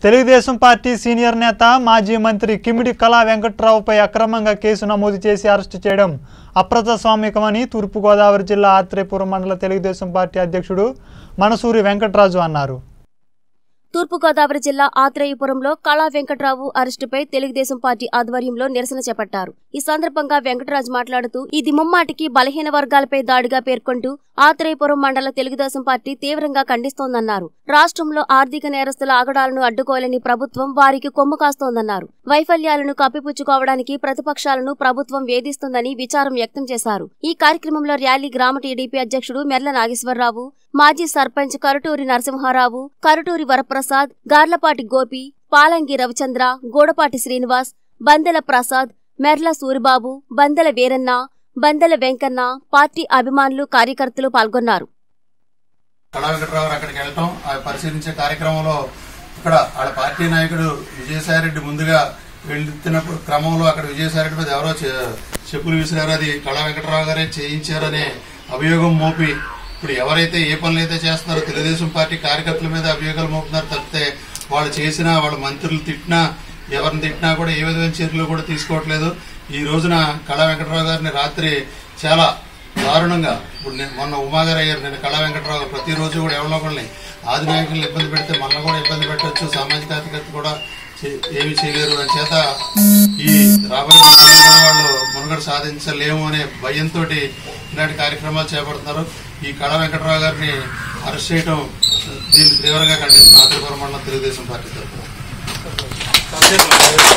Telugu Desam party senior నేత మాజీ మంత్రి కిమిడి కళా వెంకట్రావుపై అక్రమంగా కేసు నమోదు చేసి అరెస్టు చేయడం అప్రజాస్వామికమని తూర్పుగోదావరి జిల్లా ఆత్రేయపురం మండల తెలుగుదేశం పార్టీ అధ్యక్షుడు మనసూరి వెంకట్రాజు అన్నారు తూర్పుగోదావరి జిల్లా ఆత్రేయపురంలో కళా వెంకట్రావు అరెస్టుపై తెలుగుదేశం పార్టీ ఆధ్వర్యంలో నిరసన చేపట్టారు ఈ సందర్భంగా వెంకటరాజు మాట్లాడుతూ ఇది ముమ్మాటికి బలహీన వర్గాలపై దాడిగా పేర్కొంటూ ఆత్రేయపురం మండల తెలుగుదేశం పార్టీ తీవ్రంగా ఖండిస్తోందన్నారు రాష్ట్రంలో ఆర్థిక నేరస్తుల ఆగడాలను అడ్డుకోలేని ప్రభుత్వం వారికి కొమ్ము కాస్తోందన్నారు వైఫల్యాలను కప్పిపుచ్చుకోవడానికి ప్రతిపక్షాలను ప్రభుత్వం వేధిస్తుందని విచారం వ్యక్తం చేశారు ఈ కార్యక్రమంలో ర్యాలీ గ్రామ టీడీపీ అధ్యక్షుడు మెర్ల నాగేశ్వరరావు మాజీ సర్పంచ్ కరుటూరి నరసింహారావు కరుటూరి వరప్రసాద్ గార్లపాటి గోపి పాలంగి రవిచంద్ర గూడపాటి శ్రీనివాస్ బందెల ప్రసాద్ మెర్ల సూరిబాబు బందెల వీరన్న బందెల వెంకన్న పార్టీ అభిమానులు కార్యకర్తలు పాల్గొన్నారు కళా వెంకటరావు గారు అక్కడికి వెళ్ళటం ఆ పరిశీలించే కార్యక్రమంలో ఇక్కడ వాళ్ళ పార్టీ నాయకుడు విజయసాయిరెడ్డి ముందుగా వెళ్తున్నప్పుడు క్రమంలో అక్కడ విజయసాయిరెడ్డి మీద ఎవరో చె- చెప్పులు విసిరారు అది కళా వెంకటరావు గారే చేయించారనే అభియోగం మోపి ఇప్పుడు ఎవరైతే ఏ పనులు అయితే చేస్తున్నారో తెలుగుదేశం పార్టీ కార్యకర్తల మీద అభియోగాలు మోపుతున్నారు తప్పితే వాళ్ళు చేసినా వాళ్ళ మంత్రులు తిట్టినా ఎవరిని తిట్టినా కూడా ఏ విధమైన చర్యలు కూడా తీసుకోవట్లేదు ఈ రోజున కళా వెంకటరావు గారిని రాత్రి చాలా దారుణంగా ఇప్పుడు నేను మొన్న ఉమా గారు అయ్యారు నేను కళా వెంకటరావు గారు ప్రతిరోజు కూడా ఎవరిలో ఒకరిని ఆది నాయకులను ఇబ్బంది పెడితే మనల్ని కూడా ఇబ్బంది పెట్టవచ్చు సామాజిక కార్యకర్త కూడా చే- ఏమీ చేయలేరు అని చేత ఈ రాబోయే రోజుల్లో కూడా వాళ్ళు మునుగడ సాధించలేము అనే భయంతో ఇలాంటి కార్యక్రమాలు చేపడుతున్నారు ఈ కళా వెంకటరావు గారిని అరెస్ట్ చేయడం దీన్ని తీవ్రంగా ఖండిస్తున్న ఆంధ్రపురం మండలం తెలుగుదేశం పార్టీ తరఫున